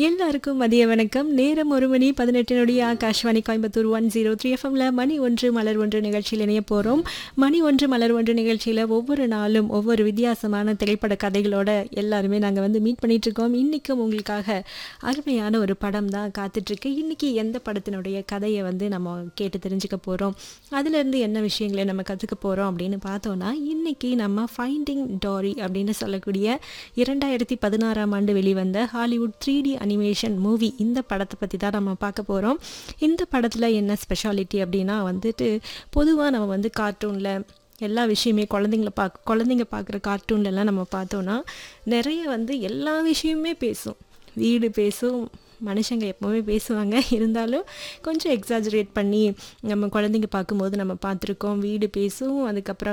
எல்லாருக்கும் மதிய வணக்கம் நேரம் ஒரு மணி பதினெட்டினுடைய Akashvani Coimbatore one zero three எஃப்எம்ல மணி ஒன்று மலர் ஒன்று நிகழ்ச்சியில் இணைய போகிறோம் மணி ஒன்று மலர் ஒன்று நிகழ்ச்சியில் ஒவ்வொரு நாளும் ஒவ்வொரு வித்தியாசமான திரைப்பட கதைகளோட எல்லாருமே நாங்கள் வந்து மீட் பண்ணிட்டு இருக்கோம் இன்றைக்கும் உங்களுக்காக அருமையான ஒரு படம் தான் காத்துட்ருக்கு இன்றைக்கி எந்த படத்தினுடைய கதையை வந்து நம்ம கேட்டு தெரிஞ்சுக்க போகிறோம் அதுலேருந்து என்ன விஷயங்களை நம்ம கற்றுக்க போகிறோம் அப்படின்னு பார்த்தோன்னா இன்றைக்கி நம்ம ஃபைண்டிங் டாரி அப்படின்னு சொல்லக்கூடிய இரண்டாயிரத்தி பதினாறாம் ஆண்டு வெளிவந்த Hollywood three D animation movie இந்த படத்தை பற்றி தான் நம்ம பார்க்க போகிறோம் இந்த படத்தில் என்ன ஸ்பெஷாலிட்டி அப்படின்னா வந்துட்டு பொதுவாக நம்ம வந்து கார்ட்டூனில் எல்லா விஷயமே குழந்தைங்கள பார்க்க குழந்தைங்க பார்க்குற கார்ட்டூன்லலாம் நம்ம பார்த்தோன்னா நிறைய வந்து எல்லா விஷயமுமே பேசும் வீடு பேசும் மனுஷங்க எப்போவுமே பேசுவாங்க இருந்தாலும் கொஞ்சம் எக்ஸாஜரேட் பண்ணி நம்ம குழந்தைங்க பார்க்கும்போது நம்ம பார்த்துருக்கோம் வீடு பேசும் அதுக்கப்புறம்